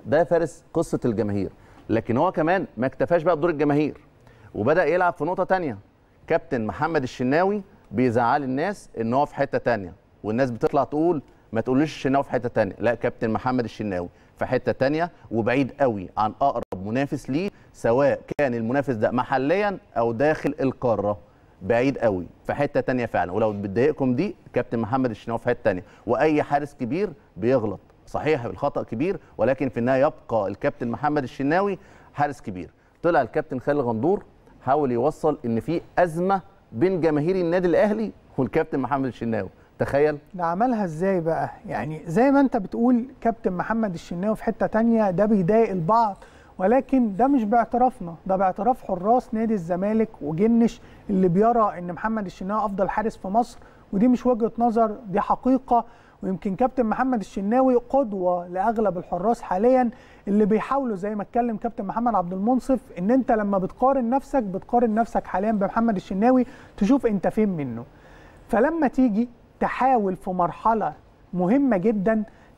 ده فارس قصه الجماهير لكن هو كمان ما اكتفاش بقى بدور الجماهير وبدا يلعب في نقطه تانية كابتن محمد الشناوي بيزعل الناس ان هو في حته تانية والناس بتطلع تقول ما تقوليش الشناوي في حته تانية لا كابتن محمد الشناوي في حته تانية وبعيد قوي عن اقرب منافس ليه سواء كان المنافس ده محليا او داخل القاره بعيد قوي في حته تانية فعلا ولو بتضايقكم دي كابتن محمد الشناوي في حته تانية واي حارس كبير بيغلط صحيح الخطا كبير ولكن في النهايه يبقى الكابتن محمد الشناوي حارس كبير طلع الكابتن خالد غندور حاول يوصل ان في ازمه بين جماهير النادي الاهلي والكابتن محمد الشناوي تخيل ده عملها ازاي بقى يعني زي ما انت بتقول كابتن محمد الشناوي في حته تانية ده بيضايق البعض ولكن ده مش باعترافنا ده باعتراف حراس نادي الزمالك وجنش اللي بيرى ان محمد الشناوي افضل حارس في مصر ودي مش وجهه نظر دي حقيقه ويمكن كابتن محمد الشناوي قدوه لاغلب الحراس حاليا اللي بيحاولوا زي ما اتكلم كابتن محمد عبد المنصف ان انت لما بتقارن نفسك بتقارن نفسك حاليا بمحمد الشناوي تشوف انت فين منه فلما تيجي تحاول في مرحله مهمه جدا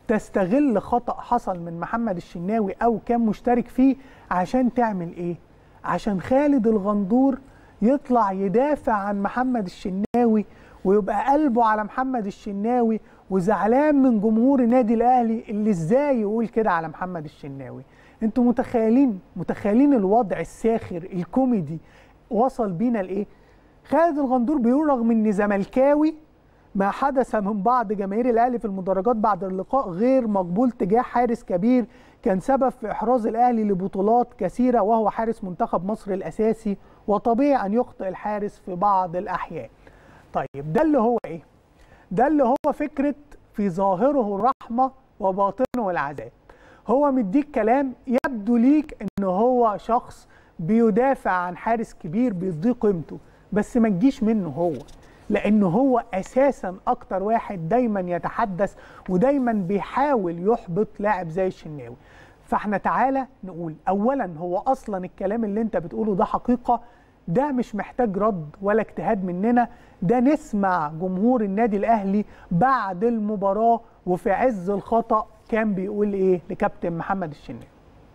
تستغل خطا حصل من محمد الشناوي او كان مشترك فيه عشان تعمل ايه عشان خالد الغندور يطلع يدافع عن محمد الشناوي ويبقى قلبه على محمد الشناوي وزعلان من جمهور النادي الاهلي اللي ازاي يقول كده على محمد الشناوي انتوا متخيلين متخيلين الوضع الساخر الكوميدي وصل بينا لايه خالد الغندور بيقول رغم اني زملكاوي ما حدث من بعض جماهير الاهلي في المدرجات بعد اللقاء غير مقبول تجاه حارس كبير كان سبب في احراز الاهلي لبطولات كثيره وهو حارس منتخب مصر الاساسي وطبيعي ان يخطئ الحارس في بعض الاحيان. طيب ده اللي هو ايه؟ ده اللي هو فكره في ظاهره الرحمه وباطنه العذاب. هو مديك كلام يبدو ليك ان هو شخص بيدافع عن حارس كبير بيديه قيمته بس ما تجيش منه هو لانه هو اساسا اكتر واحد دايما يتحدث ودايما بيحاول يحبط لاعب زي الشناوي فاحنا تعالى نقول اولا هو اصلا الكلام اللي انت بتقوله ده حقيقه ده مش محتاج رد ولا اجتهاد مننا ده نسمع جمهور النادي الاهلي بعد المباراه وفي عز الخطا كان بيقول ايه لكابتن محمد الشناوي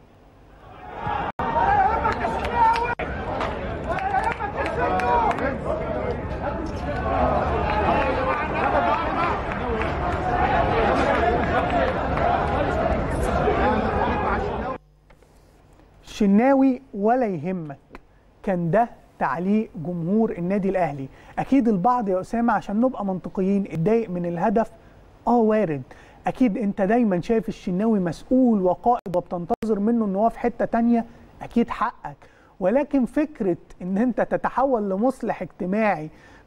الشناوي ولا يهمك كان ده تعليق جمهور النادي الاهلي اكيد البعض يا اسامه عشان نبقى منطقيين اتضايق من الهدف اه وارد اكيد انت دايما شايف الشناوي مسؤول وقائد وبتنتظر منه ان هو في حته تانية اكيد حقك ولكن فكره ان انت تتحول لمصلح اجتماعي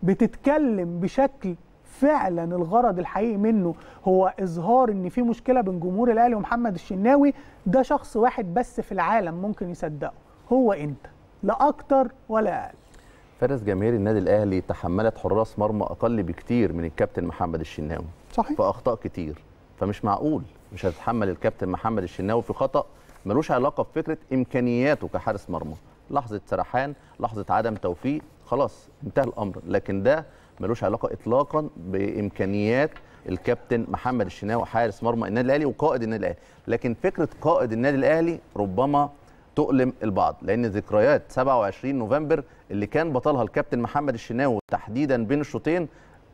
بتتكلم بشكل فعلا الغرض الحقيقي منه هو اظهار ان في مشكله بين جمهور الاهلي ومحمد الشناوي ده شخص واحد بس في العالم ممكن يصدقه هو انت لا اكتر ولا اقل فارس جماهير النادي الاهلي تحملت حراس مرمى اقل بكتير من الكابتن محمد الشناوي صحيح في اخطاء كتير فمش معقول مش هتتحمل الكابتن محمد الشناوي في خطا ملوش علاقه بفكره امكانياته كحارس مرمى لحظه سرحان لحظه عدم توفيق خلاص انتهى الامر لكن ده ملوش علاقه اطلاقا بامكانيات الكابتن محمد الشناوي حارس مرمى النادي الاهلي وقائد النادي الاهلي لكن فكره قائد النادي الاهلي ربما تؤلم البعض لان ذكريات 27 نوفمبر اللي كان بطلها الكابتن محمد الشناوي تحديدا بين الشوطين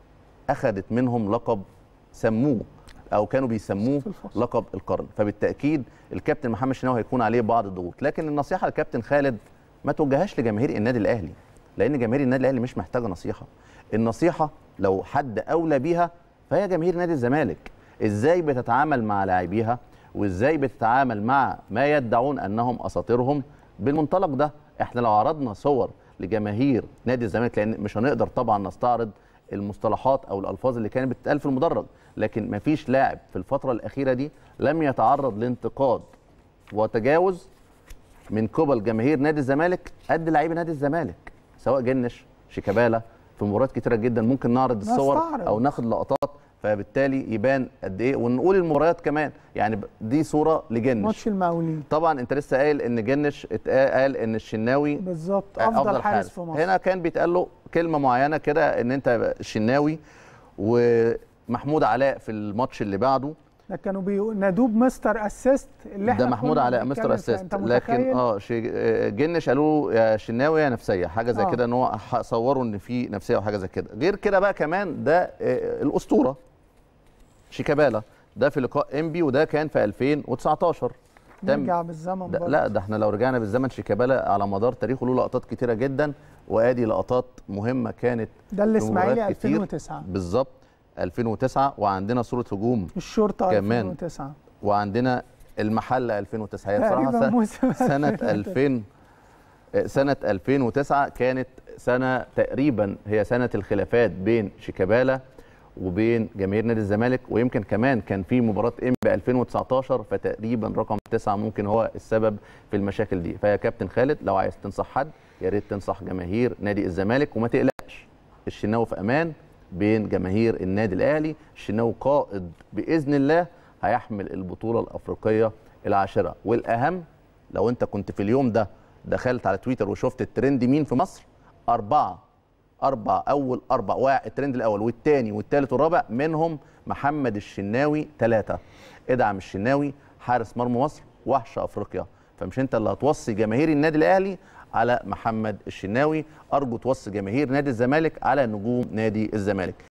اخذت منهم لقب سموه او كانوا بيسموه لقب القرن فبالتاكيد الكابتن محمد الشناوي هيكون عليه بعض الضغوط لكن النصيحه للكابتن خالد ما توجههاش لجماهير النادي الاهلي لان جماهير النادي الاهلي مش محتاجه نصيحه النصيحه لو حد اولى بيها فهي جماهير نادي الزمالك ازاي بتتعامل مع لاعبيها وازاي بتتعامل مع ما يدعون انهم اساطيرهم بالمنطلق ده احنا لو عرضنا صور لجماهير نادي الزمالك لان مش هنقدر طبعا نستعرض المصطلحات او الالفاظ اللي كانت بتتقال في المدرج لكن مفيش لاعب في الفتره الاخيره دي لم يتعرض لانتقاد وتجاوز من قبل جماهير نادي الزمالك قد لعيبه نادي الزمالك سواء جنش شيكابالا في مباريات كتيره جدا ممكن نعرض الصور نستعرض. او ناخد لقطات فبالتالي يبان قد ايه ونقول المباريات كمان يعني ب- دي صوره لجنش ماتش المقاولين طبعا انت لسه قايل ان جنش اتقا- قال ان الشناوي بالظبط افضل, حارس في مصر هنا كان بيتقال له كلمه معينه كده ان انت الشناوي ومحمود علاء في الماتش اللي بعده ده كانوا بينادوه بمستر اسيست اللي احنا ده محمود كنا علاء بنتكلم مستر فيها. انت اسيست لكن متخيل؟ اه شي- آه، جنش قالوا له يا شناوي يا نفسيه حاجه زي آه. كده ان هو ح- صوروا ان في نفسيه او حاجه زي كده غير كده بقى كمان ده آه، الاسطوره شيكابالا ده في لقاء انبي وده كان في 2019 تم نرجع بالزمن ده برضه. لا ده احنا لو رجعنا بالزمن شيكابالا على مدار تاريخه له لقطات كتيره جدا وادي لقطات مهمه كانت ده الاسماعيلي في مباريات كتير. 2009 بالظبط 2009 وعندنا صوره هجوم الشرطه كمان. 2009 وعندنا المحله 2009 هي بصراحه تقريبا سنة- موسم سنه 2000 سنه 2009 كانت سنه تقريبا هي سنه الخلافات بين شيكابالا وبين جماهير نادي الزمالك ويمكن كمان كان في مباراه ام ب 2019 فتقريبا رقم تسعة ممكن هو السبب في المشاكل دي فيا كابتن خالد لو عايز تنصح حد يا ريت تنصح جماهير نادي الزمالك وما تقلقش الشناوي في امان بين جماهير النادي الاهلي الشناوي قائد باذن الله هيحمل البطوله الافريقيه العاشره والاهم لو انت كنت في اليوم ده دخلت على تويتر وشفت الترند مين في مصر أربعة أربعة أول أربع واحد الترند الأول والثاني والثالث والرابع منهم محمد الشناوي ثلاثة ادعم الشناوي حارس مرمى مصر وحش أفريقيا فمش أنت اللي هتوصي جماهير النادي الأهلي على محمد الشناوي أرجو توصي جماهير نادي الزمالك على نجوم نادي الزمالك